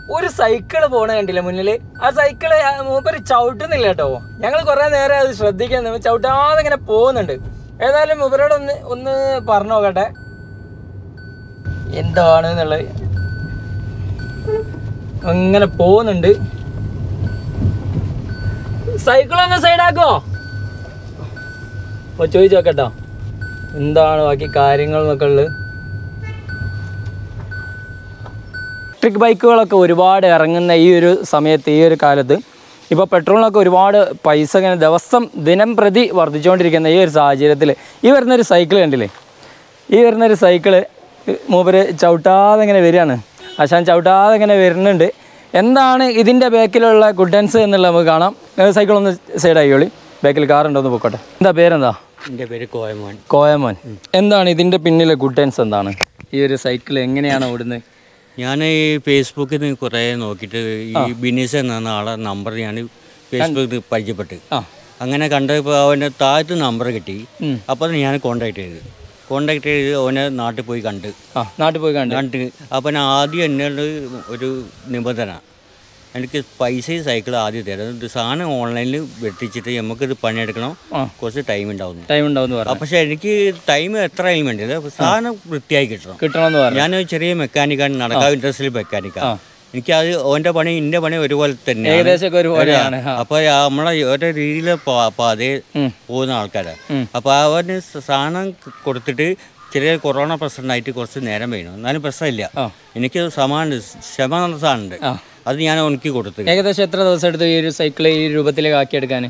ഒരു സൈക്കിള് പോണ കണ്ടില്ല മുന്നിൽ ആ സൈക്കിള് മൂപ്പര് ചവിട്ടുന്നില്ല കേട്ടോ ഞങ്ങൾ കുറെ നേരം അത് ശ്രദ്ധിക്കാൻ നിന്ന് ചവിട്ടാതെ ഇങ്ങനെ പോകുന്നുണ്ട് ഏതായാലും മൂപ്പരോട് ഒന്ന് ഒന്ന് പറഞ്ഞു നോക്കട്ടെ എന്താണ് എന്നുള്ളത് അങ്ങനെ പോകുന്നുണ്ട് സൈക്കിൾ ഒന്ന് സൈഡാക്കോ അപ്പോൾ ചോദിച്ചു നോക്കട്ടോ എന്താണ് ബാക്കി കാര്യങ്ങൾ എന്നൊക്കെ ഉള്ളത് ഇലക്ട്രിക് ബൈക്കുകളൊക്കെ ഒരുപാട് ഇറങ്ങുന്ന ഈ ഒരു സമയത്ത് ഈ ഒരു കാലത്ത് ഇപ്പോൾ പെട്രോളിനൊക്കെ ഒരുപാട് പൈസ ഇങ്ങനെ ദിവസം ദിനം പ്രതി വർദ്ധിച്ചുകൊണ്ടിരിക്കുന്ന ഈ ഒരു സാഹചര്യത്തിൽ ഈ വരുന്നൊരു സൈക്കിൾ കണ്ടില്ലേ ഈ വരുന്നൊരു സൈക്കിള് മൂപ്പര് ചവിട്ടാതെ ഇങ്ങനെ വരികയാണ് ആശാൻ ചവിട്ടാതെ ഇങ്ങനെ വരുന്നുണ്ട് എന്താണ് ഇതിൻ്റെ ബാക്കിലുള്ള ഗുഡൻസ് എന്നുള്ളത് നമുക്ക് കാണാം സൈക്കിൾ ഒന്ന് സൈഡായിക്കോളി ബാക്കിൽ കാറുണ്ടോ എന്ന് പോയിക്കോട്ടെ എന്താ പേരെന്താ എൻ്റെ പേര് കോയമോൻ കോയമോൻ എന്താണ് ഇതിൻ്റെ പിന്നിലെ ഗുഡൻസ് എന്താണ് ഈ ഒരു സൈക്കിൾ എങ്ങനെയാണ് ഓടുന്നത് ഞാൻ ഈ ഫേസ്ബുക്കിൽ നിന്ന് കുറേ നോക്കിയിട്ട് ഈ ബിനീസ് എന്ന ആളെ നമ്പർ ഞാൻ ഫേസ്ബുക്കിൽ പരിചയപ്പെട്ട് ആ അങ്ങനെ കണ്ടപ്പോൾ അവൻ്റെ താഴത്ത് നമ്പർ കിട്ടി അപ്പോൾ ഞാൻ കോണ്ടാക്ട് ചെയ്ത് കോണ്ടാക്ട് ചെയ്ത് അവനെ നാട്ടിൽ പോയി കണ്ട് ആ നാട്ടിൽ പോയി കണ്ടു കണ്ട് അപ്പം ഞാൻ ആദ്യം എന്നോട് ഒരു നിബന്ധന എനിക്ക് പൈസയും സൈക്കിൾ ആദ്യം തരാം ഇത് സാധനം ഓൺലൈനിൽ വെട്ടിച്ചിട്ട് നമുക്കിത് പണിയെടുക്കണം ആ. കുറച്ച് ടൈം ഉണ്ടാവുന്നു ടൈം ഉണ്ടാവും പറഞ്ഞു പക്ഷെ എനിക്ക് ടൈം എത്ര ആയാലും വേണ്ടിയില്ല സാധനം വൃത്തിയായി കിട്ടണം കിട്ടണമെന്ന് പറഞ്ഞു ഞാൻ ചെറിയ മെക്കാനിക്കാണ് നടക്കാവ് ഇൻഡസ്ട്രിയിൽ മെക്കാനിക്കാണ് എനിക്ക് അത് ഓൻ്റെ പണി ഇൻ്റെ പണി ഒരുപോലെ തന്നെയാണ് ഏകദേശമൊക്കെ ഒരുപോലെയാണ് ആ. അപ്പോൾ നമ്മളെ ഓരോ രീതിയിൽ പാതയെ ഉം. പോകുന്ന ആൾക്കാരാണ് ഉം. അപ്പോൾ അവന് സാധനം കൊടുത്തിട്ട് ചെറിയ കൊറോണ പ്രശ്നമായിട്ട് കുറച്ച് നേരം വേണം എന്നാലും പ്രശ്നമില്ല ആ. എനിക്ക് സമാനുണ്ട് ക്ഷമ എന്ന സാധനമുണ്ട് ആ. അത് ഞാൻ എനിക്ക് കൊടുത്തു ഏകദേശം എത്ര ദിവസം എടുത്തു ഈ ഒരു സൈക്കിൾ ഈ രൂപത്തിലേക്ക് ആക്കിയെടുക്കാൻ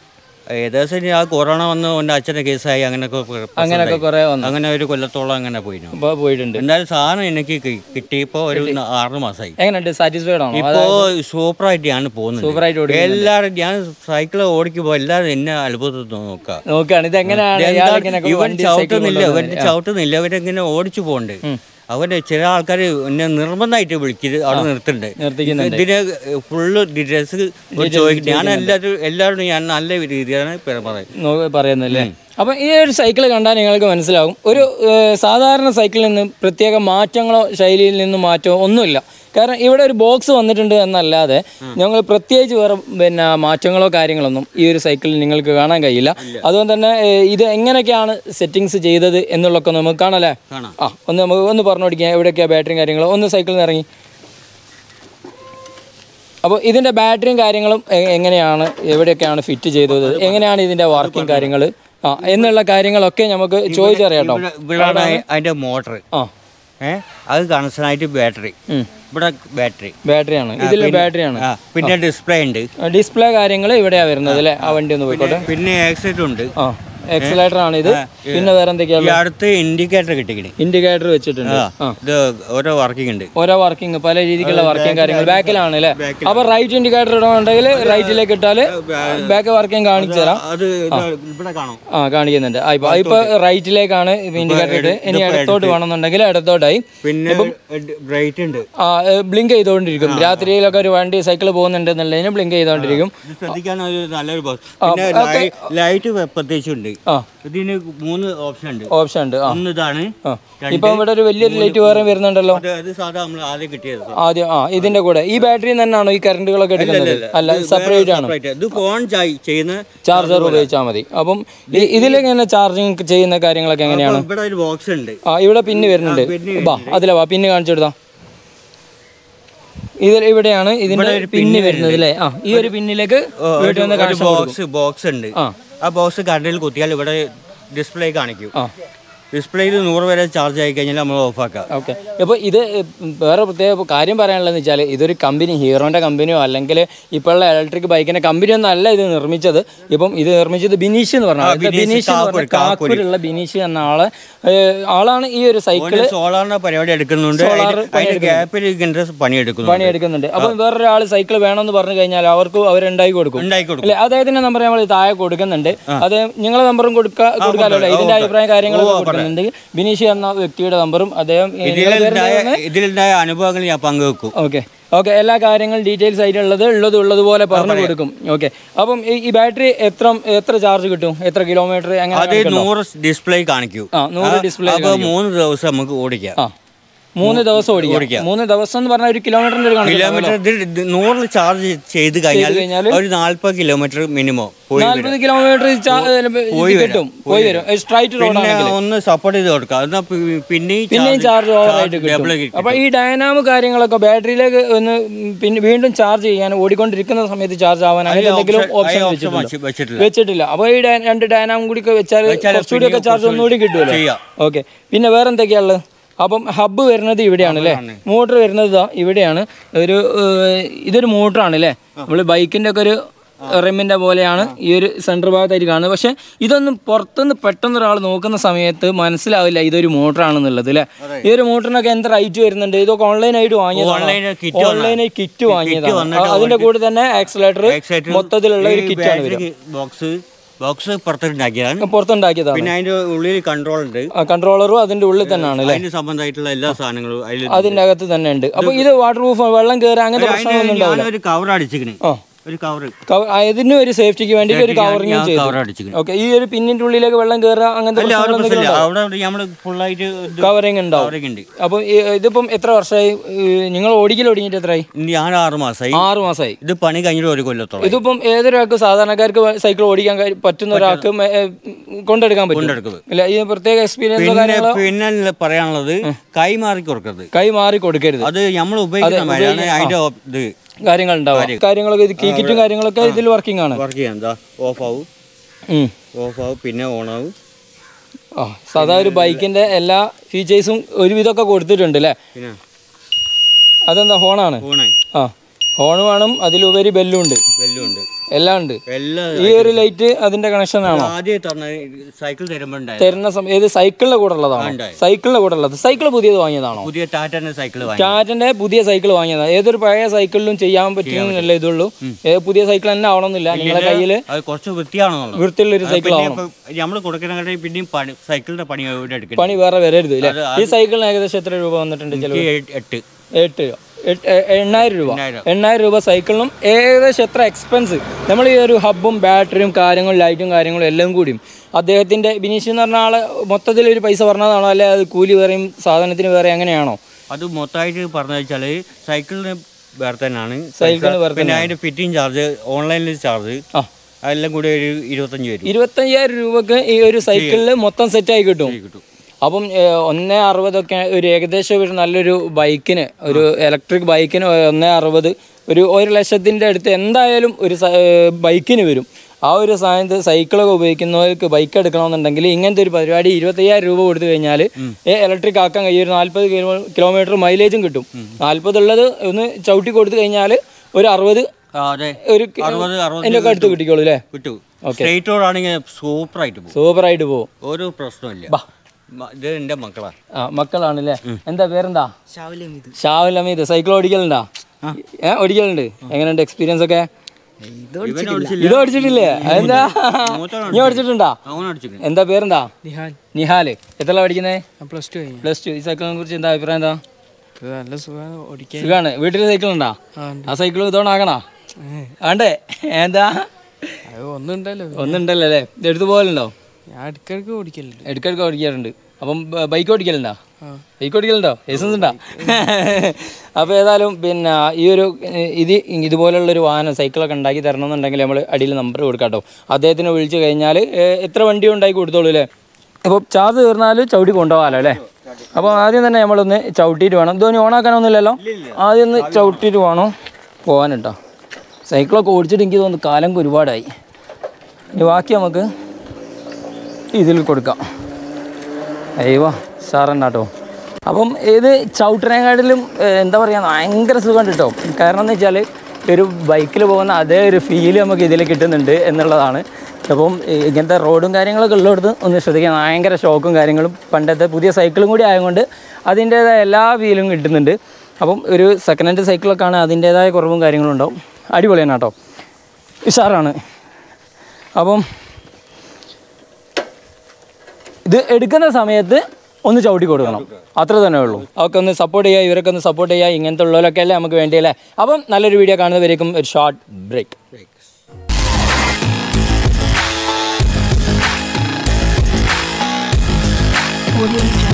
ഏകദേശം ഇനി ആ കൊറോണ വന്ന് എൻ്റെ അച്ഛൻ്റെ കേസായി അങ്ങനെയൊക്കെ പ്രശ്നം അങ്ങനെയൊക്കെ ഉണ്ടായി. കുറേ വന്നു അങ്ങനെ ഒരു കൊല്ലത്തോളം അങ്ങനെ പോയിരുന്നു ഇപ്പോൾ പോയിട്ടുണ്ട് എന്തായാലും സാധനം എനിക്ക് കി- കിട്ടിയപ്പോൾ ഒരു ന- ആറ് മാസമായി എങ്ങനെയുണ്ട് സാറ്റിസ്ഫൈഡ് ആണോ ഇപ്പോ സൂപ്പറായിട്ട് ഞാൻ പോകുന്നത് സൂപ്പറായിട്ട് ഓടി എല്ലാവരും ഞാൻ സൈക്കിൾ ഓടിക്കുമ്പോൾ എല്ലാവരും എന്നെ അത്ഭുതത്തിൽ നോക്കാം നോക്കുകയാണ് ഇത് എങ്ങനെയാണ് ഇയാൾ ഇങ്ങനെയൊക്കെ ഇവൻ വണ്ടി സൈക്കിൾ ചവിട്ടുന്നില്ല ഇവൻ കൊണ്ടുവന്നത്? ചവിട്ടുന്നില്ല ഇവരിങ്ങനെ ഓടിച്ചു പോകണ്ട് അവന്റെ ചില ആൾക്കാർ എന്നെ നിർബന്ധമായിട്ട് വിളിക്കുന്നത് അവിടെ നിർത്തുന്നുണ്ട് നിർത്തിക്കുന്നുണ്ട് ഇതിന് ഫുള്ള് ഡീറ്റെയിൽസ് ചോദിക്കും ഞാൻ എല്ലാവരും എല്ലാവരോടും ഞാൻ നല്ല രീതിയിലാണ് പെരുമാറുന്നത് നോ- പറയുന്നല്ലേ അപ്പം ഈ ഒരു സൈക്കിൾ കണ്ടാൽ നിങ്ങൾക്ക് മനസ്സിലാവും ഒരു ഏഹ്, സാധാരണ സൈക്കിളിൽ നിന്ന് പ്രത്യേക മാറ്റങ്ങളോ ശൈലിയിൽ നിന്നും മാറ്റമോ ഒന്നുമില്ല കാരണം ഇവിടെ ഒരു ബോക്സ് വന്നിട്ടുണ്ട് എന്നല്ലാതെ ഞങ്ങൾ പ്രത്യേകിച്ച് വേറെ പിന്നെ മാറ്റങ്ങളോ കാര്യങ്ങളൊന്നും ഈ ഒരു സൈക്കിളിൽ നിങ്ങൾക്ക് കാണാൻ കഴിയില്ല അതുകൊണ്ട് തന്നെ ഏഹ്, ഇത് എങ്ങനെയൊക്കെയാണ് സെറ്റിങ്സ് ചെയ്തത് എന്നുള്ളതൊക്കെ നമുക്ക് കാണാമല്ലേ കാണാം ആ ഒന്ന് നമുക്ക് ഒന്ന് പറഞ്ഞു കൊടുക്കാം എവിടെയൊക്കെയാണ് ബാറ്ററിയും കാര്യങ്ങളും ഒന്ന് സൈക്കിളിൽ നിന്ന് ഇറങ്ങി അപ്പോൾ ഇതിൻ്റെ ബാറ്ററിയും കാര്യങ്ങളും എ- എങ്ങനെയാണ് എവിടെയൊക്കെയാണ് ഫിറ്റ് ചെയ്തത് എങ്ങനെയാണ് ഇതിൻ്റെ വർക്കിംഗ് കാര്യങ്ങൾ ആ എന്നുള്ള കാര്യങ്ങളൊക്കെ നമുക്ക് ചോദിച്ചറിയാം കേട്ടോ ഇവിടെ- ഇവിടെയാണ് അതിന്റെ മോട്ടർ ആ ഏഹ് അത് കണക്ഷനായിട്ട് ബാറ്ററി ഉം. ഇവിടെ ബാറ്ററി ബാറ്ററിയാണ് ഇതിൽ ബാറ്ററിയാണ് ആ പിന്നെ ഡിസ്പ്ലേ ഉണ്ട് ഡിസ്പ്ലേ കാര്യങ്ങൾ ഇവിടെയാണ് വരുന്നത് അല്ലേ ആ വണ്ടി ഒന്ന് പോയിക്കോട്ടെ പിന്നെ ആക്സിഡന്റ് ഉണ്ട് ആ എക്സലേറ്റർ ആണ് ഇത് പിന്നെ വേറെ ഈ എന്തൊക്കെയാണ് അടുത്ത് ഇൻഡിക്കേറ്റർ കിട്ടിക്കണേ ഇൻഡിക്കേറ്റർ വെച്ചിട്ടുണ്ട് ആ ഇത് ഓരോ വർക്കിംഗ് ഉണ്ട് ഓരോ വർക്കിംഗ് പല രീതിക്കുള്ള വർക്കിംഗ് കാര്യങ്ങൾ ബാക്കിലാണ് അല്ലേ അപ്പൊ റൈറ്റ് ഇൻഡിക്കേറ്റർ ഇടണമെന്നുണ്ടെങ്കിൽ റൈറ്റിലേക്ക് ഇട്ടാൽ ബാക്ക് വർക്കിംഗ് കാണിച്ചു തരാം അത് ഇത് ഇവിടെ കാണാം ആ കാണിക്കുന്നുണ്ട് ആ ഇപ്പൊ ഇപ്പൊ റൈറ്റിലേക്കാണ് ഇൻഡിക്കേറ്റർ ഇട്ട് ഇനി ഇടത്തോട്ട് വേണമെന്നുണ്ടെങ്കിൽ ഇടത്തോട്ടായി പിന്നെ ബ്രൈറ്റ് ഉണ്ട് ആ ബ്ലിങ്ക് ചെയ്തുകൊണ്ടിരിക്കും രാത്രിയിലൊക്കെ ഒരു വണ്ടി സൈക്കിൾ പോകുന്നുണ്ട് എന്നുള്ളതിന് ബ്ലിങ്ക് ചെയ്തുകൊണ്ടിരിക്കും ഇത് ശ്രദ്ധിക്കാൻ ഒരു നല്ലൊരു ബോക്സ് പിന്നെ ലൈ- ലൈറ്റ് പ്രത്യേകിച്ചുണ്ട് ആ ഇതിന് മൂന്ന് ഓപ്ഷൻ ഉണ്ട് ഓപ്ഷൻ ഉണ്ട് ആ ഒന്ന് ഇതാണ് ആ ഇപ്പൊ ഇവിടെ ഒരു വലിയൊരു ലൈറ്റ് വേറെ വരുന്നുണ്ടല്ലോ അത് അത് സാധാ നമ്മൾ ആദ്യം കിട്ടിയത് ആദ്യം ആ ഇതിന്റെ കൂടെ ഈ ബാറ്ററി തന്നെയാണോ ഈ കറണ്ടുകളൊക്കെ എടുക്കുന്നത് അല്ല സെപ്പറേറ്റ് ആണ് Separate. ഇത് ഫോൺ ചെയ്യുന്ന ചാർജർ ഉപയോഗിച്ചാൽ മതി അപ്പം ഈ- ഇതിലെങ്ങനെ ചാർജിങ് ചെയ്യുന്ന കാര്യങ്ങളൊക്കെ എങ്ങനെയാണ് ഇവിടെ ഒരു ബോക്സ് ഉണ്ട് ആ ഇവിടെ പിന്ന് വരുന്നുണ്ട് ബാ അതിലെ വാ പിന്ന് കാണിച്ചു കൊടുത്താ ഇതിൽ ഇവിടെയാണ് ഇതിന്റെ പിന്ന് വരുന്നത് അല്ലേ ആ ഈ ഒരു പിന്നിലേക്ക് വീട്ടിൽ നിന്ന് ഒരു കണക്ഷൻ കൊടുക്കും ബോക്സ് ബോക്സ് ഉണ്ട് ആ. ആ ബോക്സ് കറണ്ടിൽ കുത്തിയാൽ ഇവിടെ ഡിസ്പ്ലേ കാണിക്കും ആ ഡിസ്പ്ലേയിൽ നൂറ് വരെ ചാർജ് ആയി കഴിഞ്ഞാൽ നമ്മൾ ഓഫാക്കാം ഓക്കെ അപ്പോൾ ഇത് വേറെ പ്രത്യേക കാര്യം പറയാനുള്ളതെന്ന് വെച്ചാൽ ഇതൊരു കമ്പനി ഹീറോൻ്റെ കമ്പനിയോ അല്ലെങ്കിൽ ഇപ്പോഴുള്ള ഇലക്ട്രിക് ബൈക്കിൻ്റെ കമ്പനിയൊന്നും അല്ല ഇത് നിർമ്മിച്ചത് ഇപ്പം ഇത് നിർമ്മിച്ചത് ബിനീഷ് എന്ന് പറഞ്ഞാൽ ബിനീഷ് ബിനീഷ് എന്ന് പറഞ്ഞ കാക്കൂർ, കാക്കൂർ. കാക്കൂരുള്ള ബിനീഷ് എന്ന ആള് ഏഹ്, ആളാണ് ഈ ഒരു സൈക്കിൾ സോളാറിന്റെ പരിപാടി എടുക്കുന്നുണ്ട് അതിന്റെ- അതിന്റെ ഗ്യാപ്പിൽ ഇങ്ങനത്തെ പണി എടുക്കുന്നു പണിയെടുക്കുന്നുണ്ട് അപ്പം വേറൊരാൾ സൈക്കിൾ വേണമെന്ന് പറഞ്ഞു കഴിഞ്ഞാൽ അവർക്ക് അവരുണ്ടാക്കി കൊടുക്കും ഉണ്ടാക്കി കൊടുക്കും അല്ലെ അദ്ദേഹത്തിന്റെ നമ്പർ നമ്മൾ താഴെ കൊടുക്കുന്നുണ്ട് അത് നിങ്ങളെ നമ്പറും കൊടുക്കാ കൊടുക്കാമല്ലോ അല്ലേ ഇതിന്റെ അഭിപ്രായ കാര്യങ്ങളൊക്കെ കൊടുക്കുന്നുണ്ട് ബിനീഷ് എന്ന വ്യക്തിയുടെ നമ്പറും അദ്ദേഹം ഏഹ്, നിങ്ങളുടെ പേര് ഇതിലുണ്ടായ ഇതിലുണ്ടായ അനുഭവങ്ങൾ ഞാൻ പങ്കുവെക്കും ഓക്കെ ഓക്കെ എല്ലാ കാര്യങ്ങളും ഡീറ്റെയിൽസ് ആയിട്ടുള്ളത് ഉള്ളത് ഉള്ളതുപോലെ പറഞ്ഞു കൊടുക്കും ഓക്കെ അപ്പം ഈ- ഈ ബാറ്ററി എത്ര എത്ര ചാർജ് കിട്ടും എത്ര കിലോമീറ്റർ അത് അങ്ങനെ നൂറ് ഡിസ്പ്ലേ കാണിക്കൂ ആ നൂറ് ഡിസ്പ്ലേ അപ്പൊ മൂന്ന് ദിവസം നമുക്ക് ഓടിക്കാം ആ മൂന്ന് ദിവസം ഓടിക്കാം മൂന്ന് ദിവസം എന്ന് പറഞ്ഞാൽ ഒരു കിലോമീറ്ററിന്റെ ഒരു കണക്ക് കിലോമീറ്റർ ഇത് ഇത് നൂറിൽ ചാർജ് ചെയ്ത് കഴിഞ്ഞാൽ കഴിഞ്ഞാല് ഒരു നാൽപ്പത് കിലോമീറ്റർ മിനിമം പോയി വരും. നാല്പത് കിലോമീറ്റർ കിട്ടും പോയി വരും സ്ട്രൈറ്റ് പിന്നെ റോഡാണെങ്കിൽ ഒന്ന് സപ്പോർട്ട് ചെയ്ത് കൊടുക്കാം എന്നാ പി- പിന്നെയും പിന്നെയും ചാർജ് ഓവറായിട്ട് ഡബിൾ കിട്ടും അപ്പൊ ഈ ഡൈനാമോ കാര്യങ്ങളൊക്കെ ബാറ്ററിയിലേക്ക് ഒന്ന് പിന്നെ വീണ്ടും ചാർജ് ചെയ്യാൻ ഓടിക്കൊണ്ടിരിക്കുന്ന സമയത്ത് ചാർജ് ആവാൻ അങ്ങനെ എന്തെങ്കിലും ഓപ്ഷൻ വെച്ചിട്ടുണ്ടോ വെച്ചിട്ടില്ല വെച്ചിട്ടില്ല അപ്പോൾ ഈ ഡൈ- രണ്ട് ഡൈനാമോ കൂടി ഒക്കെ വെച്ചാൽ കുറച്ചുകൂടി ഒക്കെ ചാർജ് ഒന്നുകൂടി കിട്ടുമല്ലോ ചെയ്യാം ഓക്കെ പിന്നെ വേറെ എന്തൊക്കെയാണുള്ളത് അപ്പം ഹബ്ബ് വരുന്നത് ഇവിടെയാണ് അല്ലേ മോട്ടർ വരുന്നത് ഇതാ ഇവിടെയാണ് ഒരു ഏഹ്, ഇതൊരു മോട്ടറാണ് അല്ലേ നമ്മൾ ബൈക്കിൻ്റെ ഒക്കെ ഒരു റിമ്മിൻ്റെ പോലെയാണ് ഈ ഒരു സെൻറ്റർ ഭാഗത്തായിട്ട് കാണുന്നത് പക്ഷേ ഇതൊന്നും പുറത്തുനിന്ന് പെട്ടെന്ന് ഒരാൾ നോക്കുന്ന സമയത്ത് മനസ്സിലാവില്ല ഇതൊരു മോട്ടറാണെന്നുള്ളത് അല്ലേ ഈ ഒരു മോട്ടറിനൊക്കെ എന്ത് റേറ്റ് വരുന്നുണ്ട് ഇതൊക്കെ ഓൺലൈനായിട്ട് വാങ്ങിയതാണ് ഓൺലൈനിൽ kit ഓൺലൈനായി കിറ്റ് വാങ്ങിയതാണ് അതിന്റെ കൂടെ തന്നെ ആക്സിലേറ്റർ മൊത്തത്തിലുള്ള ഒരു കിറ്റാണ് വരിക ബോക്സ് ബോക്സ് പുറത്തുണ്ടാക്കിയതാണ് പുറത്തുണ്ടാക്കിയതാണ് പിന്നെ അതിന്റെ ഉള്ളിൽ കൺട്രോൾ ഉണ്ട് കൺട്രോളറും അതിന്റെ ഉള്ളിൽ തന്നെയാണ് അല്ലേ അതിന് സംബന്ധമായിട്ടുള്ള എല്ലാ സാധനങ്ങളും അതിൽ അതിന്റെ അകത്ത് തന്നെ ഉണ്ട് അപ്പൊ ഇത് വാട്ടർ പ്രൂഫ് വെള്ളം കയറി അങ്ങനത്തെ പ്രശ്നങ്ങളൊന്നും ഉണ്ടാവില്ല ഞാനൊരു കവർ അടിച്ചിക്കണ് ആ ഒരു കവർ കവ- ആ, ഇതിനും ഒരു സേഫ്റ്റിക്ക് വേണ്ടി ഒരു കവറിങ് ചെയ്തു കവർ അടിച്ചിക്കണ് ഓക്കെ ഈ ഒരു പിന്നിന്റെ ഉള്ളിലേക്ക് വെള്ളം കയറുക അങ്ങനത്തെ അല്ല അവിടെ പ്രശ്നങ്ങൾ പ്രശ്നമില്ല അവിടെ നമ്മൾ ഫുള്ളായിട്ട് കവറിങ് ഉണ്ടാവും കവറിങ് ഉണ്ട് അപ്പൊ ഈ- ഇതിപ്പം എത്ര വർഷമായി ഈ നിങ്ങൾ ഓടിക്കൽ ഒടുങ്ങിയിട്ട് എത്രയായി ഇനി ഞാൻ ആറ് മാസമായി ആറ് മാസമായി ഇത് പണി കഴിഞ്ഞിട്ട് ഒരു കൊല്ലത്തോളം ഇതിപ്പം ഏതൊരാൾക്ക് സാധാരണക്കാർക്ക് സൈക്കിൾ ഓടിക്കാൻ കഴി- പറ്റുന്ന ഒരാൾക്ക് മേ- ഏ, കൊണ്ടെടുക്കാൻ പറ്റും കൊണ്ടെടുക്കുന്നത് ഇല്ല ഈ പ്രത്യേക എക്സ്പീരിയൻസോ പിന്നെ കാര്യങ്ങളോ പിന്നെ പറയാനുള്ളത് കൈ മാറി കൊടുക്കരുത് കൈ മാറി കൊടുക്കരുത് അത് നമ്മൾ ഉപയോഗിക്കുന്ന മാതിരിയാണ് അതിന്റെ ഓ- ഇത് കാര്യങ്ങൾ ഉണ്ടാവും കാര്യങ്ങളൊക്കെ ഇത് കീക്കിറ്റും കാര്യങ്ങളൊക്കെ ഇതിൽ വർക്കിംഗ് ആണ് വർക്ക് ചെയ്യാൻ എന്താ ഓഫ് ആവും ഉം. ഓഫ് ആവും പിന്നെ ഓൺ ആവും ആ സാധാ ഒരു ബൈക്കിന്റെ എല്ലാ ഫീച്ചേഴ്സും ഒരുവിധമൊക്കെ കൊടുത്തിട്ടുണ്ട് അല്ലേ പിന്നെ അതെന്താ ഹോണാണ് ഓണായി ആ ഹോൺ വേണം അതിലുപരി ബെല്ലും ഉണ്ട് വെല്ലും ഉണ്ട് എല്ലാം ഉണ്ട് എല്ലാം ഈ ഒരു ലൈറ്റ് അതിന്റെ കണക്ഷൻ ആണോ ആദ്യം തന്ന സൈക്കിൾ തരുമ്പോൾ ഉണ്ടായത് തരുന്ന സമയം ഏത് സൈക്കിളിന്റെ കൂടെ ഉള്ളതാണോ ഉണ്ടായി. സൈക്കിളിന്റെ കൂടെ ഉള്ളത് സൈക്കിൾ പുതിയത് വാങ്ങിയതാണോ പുതിയ ടാറ്റന്റെ സൈക്കിൾ വാങ്ങി ടാറ്റന്റെ പുതിയ സൈക്കിൾ വാങ്ങിയതാണ് ഏതൊരു പഴയ സൈക്കിളിലും ചെയ്യാൻ പറ്റുന്നില്ല ഇതുള്ളൂ ഏത് പുതിയ സൈക്കിൾ തന്നെ ആവണമെന്നില്ല നിങ്ങളുടെ കയ്യിൽ അത് കുറച്ച് വൃത്തിയാണെന്നുള്ളത് വൃത്തിയുള്ള ഒരു സൈക്കിൾ ആവണം നമ്മൾ കൊടുക്കുന്ന കടയിൽ പിന്നെയും പണി സൈക്കിളിന്റെ പണി ഇവിടെ എടുക്കണം പണി വേറെ വരരുത് ഇല്ലേ ഈ സൈക്കിളിന് ഏകദേശം എത്ര രൂപ വന്നിട്ടുണ്ട് ചിലവ് എട്ട് എട്ട് രൂപ എട്ട്- എ- എണ്ണായിരം രൂപ എണ്ണായിരം. എണ്ണായിരം രൂപ സൈക്കിളിനും ഏകദേശം എത്ര എക്സ്പെൻസ് നമ്മൾ ഈ ഒരു ഹബ്ബും ബാറ്ററിയും കാര്യങ്ങളും ലൈറ്റും കാര്യങ്ങളും എല്ലാം കൂടിയും അദ്ദേഹത്തിൻ്റെ ബിനീഷ് എന്ന് പറഞ്ഞ ആളെ മൊത്തത്തിൽ ഒരു പൈസ പറഞ്ഞതാണോ അല്ലെ അത് കൂലി വേറെയും സാധനത്തിന് വേറെ എങ്ങനെയാണോ അത് മൊത്തമായിട്ട് പറഞ്ഞു വെച്ചാൽ സൈക്കിളിന് വേറെ തന്നെയാണ് സൈക്കിളിന് വേറെ പിന്നെ അതിന്റെ ഫിറ്റിംഗ് ചാർജ് ഓൺലൈനിൽ ചാർജ് ആ അതെല്ലാം കൂടി ഒരു ഇരുപത്തഞ്ച് വരും ഇരുപത്തയ്യായിരം രൂപക്ക് ഈ ഒരു സൈക്കിളിൽ മൊത്തം സെറ്റായി കിട്ടും കിട്ടും അപ്പം ഏഹ്, ഒന്നേ അറുപതൊക്കെ ഒരു ഏകദേശം ഒരു നല്ലൊരു ബൈക്കിന് ഒരു ഇലക്ട്രിക് ബൈക്കിന് ഒന്നേ അറുപത് ഒരു ഒരു ലക്ഷത്തിൻ്റെ അടുത്ത് എന്തായാലും ഒരു സ- ഏഹ്, ബൈക്കിന് വരും ആ ഒരു സാധനത്ത് സൈക്കിളൊക്കെ ഉപയോഗിക്കുന്നവർക്ക് ബൈക്ക് എടുക്കണമെന്നുണ്ടെങ്കിൽ ഇങ്ങനത്തെ ഒരു പരിപാടി ഇരുപത്തയ്യായിരം രൂപ കൊടുത്തു കഴിഞ്ഞാൽ ഇലക്ട്രിക് ആക്കാൻ കഴിയും ഒരു നാൽപ്പത് കിലോമീറ്റർ മൈലേജും കിട്ടും നാൽപ്പത് ഉള്ളത് ഒന്ന് ചവിട്ടി കൊടുത്തു കഴിഞ്ഞാൽ ഒരു അറുപത് ആ, അതെ ഒരു അറുപത് അറുപത് അതിൻ്റെ ഒക്കെ അടുത്ത് കിട്ടിക്കോളൂ അല്ലേ കിട്ടും സ്ട്രേറ്റ് റോഡ് ആണെങ്കിൽ സൂപ്പറായിട്ട് പോകും സൂപ്പറായിട്ട് പോകും ഒരു പ്രശ്നമില്ല മ- ഇത് എൻ്റെ മക്കളാ ആ മക്കളാണല്ലേ എന്താ പേരെന്താ ഷാവുൽ അമീദ് സൈക്കിൾ ഓടിക്കലുണ്ടാ ഏ ഓടിക്കലുണ്ട് എങ്ങനെയുണ്ട് എക്സ്പീരിയൻസ് ഒക്കെ ഇവൻ ഓടിച്ചില്ല ഇത് ഓടിച്ചിട്ടില്ലേ അതെന്താ മൂത്തവൻ നീ ഓടിച്ചിട്ടുണ്ടാ അവൻ അടിച്ചിട്ടുണ്ട് എന്താ പേരെന്താ നിഹാൽ നിഹാല് എത്ര പഠിക്കുന്നേ പ്ലസ് ടു കഴിഞ്ഞു പ്ലസ് ടു ഈ സൈക്കിളിനെ കുറിച്ച് എന്താ അഭിപ്രായം എന്താ ഇത് നല്ല സുഖമാണ് ഓടിക്കാൻ സുഖാണ് വീട്ടിൽ സൈക്കിൾ ഉണ്ടാ ആ, ഉണ്ട്. ആ സൈക്കിൾ ഇതോടെ ആക്കണാ ആണ്ടേ എന്താ അത് ഒന്നുണ്ടല്ലോ ഒന്നുണ്ടല്ലോ അല്ലേ ഇത് എടുത്തു പോകലുണ്ടോ ഞാൻ ഇടയ്ക്കിടയ്ക്ക് ഓടിക്കലുണ്ട് ഇടയ്ക്കിടയ്ക്ക് ഓടിക്കാറുണ്ട് അപ്പം ബൈക്ക് ഓടിക്കലുണ്ടോ ആ ബൈക്ക് ഓടിക്കലുണ്ടോ ലൈസൻസ് ഉണ്ടോ അപ്പോൾ ഏതായാലും പിന്നെ ഈ ഒരു ഏഹ്, ഇത് ഇതുപോലുള്ളൊരു വാഹനം സൈക്കിളൊക്കെ ഉണ്ടാക്കി തരണമെന്നുണ്ടെങ്കിൽ നമ്മൾ അടിയിൽ നമ്പർ കൊടുക്കാം കേട്ടോ അദ്ദേഹത്തിനെ വിളിച്ച് കഴിഞ്ഞാൽ ഏഹ്, എത്ര വണ്ടി ഉണ്ടാക്കി കൊടുത്തോളൂ അല്ലേ അപ്പോൾ ചാർജ് തീർന്നാൽ ചവിട്ടി കൊണ്ടുപോകാമല്ലോ അല്ലേ അപ്പോൾ ആദ്യം തന്നെ നമ്മളൊന്ന് ചവിട്ടിയിട്ട് വേണം ഇതൊന്നും ഓണാക്കാനൊന്നുമില്ലല്ലോ ആദ്യം ഒന്ന് ചവിട്ടിയിട്ട് വേണം പോകാൻ കേട്ടോ സൈക്കിളൊക്കെ ഓടിച്ചിട്ട് എനിക്ക് തോന്നുന്നു കാലം ഒരുപാടായി ഇനി ബാക്കി നമുക്ക് ഇതിൽ കൊടുക്കാം അയ്യോ സാറന്നാട്ടോ അപ്പം ഇത് ചവിട്ടിനേക്കാട്ടിലും ഏഹ്, എന്താ പറയുക ഭയങ്കര സുഖമുണ്ട് കേട്ടോ കാരണം എന്ന് വെച്ചാൽ ഒരു ബൈക്കിൽ പോകുന്ന അതേ ഒരു ഫീല് നമുക്ക് ഇതിൽ കിട്ടുന്നുണ്ട് എന്നുള്ളതാണ് അപ്പം ഈ ഇങ്ങനത്തെ റോഡും കാര്യങ്ങളൊക്കെ ഉള്ളിടത്ത് ഒന്ന് ശ്രദ്ധിക്കാൻ ഭയങ്കര ഷോക്കും കാര്യങ്ങളും പണ്ടത്തെ പുതിയ സൈക്കിളും കൂടി ആയതുകൊണ്ട് അതിൻ്റേതായ എല്ലാ ഫീലും കിട്ടുന്നുണ്ട് അപ്പം ഒരു സെക്കൻഡ് ഹാൻഡ് സൈക്കിളൊക്കെ ആണ് അതിൻ്റേതായ കുറവും കാര്യങ്ങളും ഉണ്ടാവും അടിപൊളിയാണ് കേട്ടോ ഉഷാറാണ് അപ്പം ഇത് എടുക്കുന്ന സമയത്ത് ഒന്ന് ചവിട്ടി കൊടുക്കണം അത്ര തന്നെ ഉള്ളൂ അവർക്ക് ഒന്ന് സപ്പോർട്ട് ചെയ്യുക ഇവരൊക്കെ ഒന്ന് സപ്പോർട്ട് ചെയ്യുക ഇങ്ങനത്തെ ഉള്ളവരൊക്കെ അല്ലേ നമുക്ക് വേണ്ടിയല്ലേ അപ്പം നല്ലൊരു വീഡിയോ കാണുന്നവരേക്കും ഒരു ഷോർട്ട് ബ്രേക്ക് Audio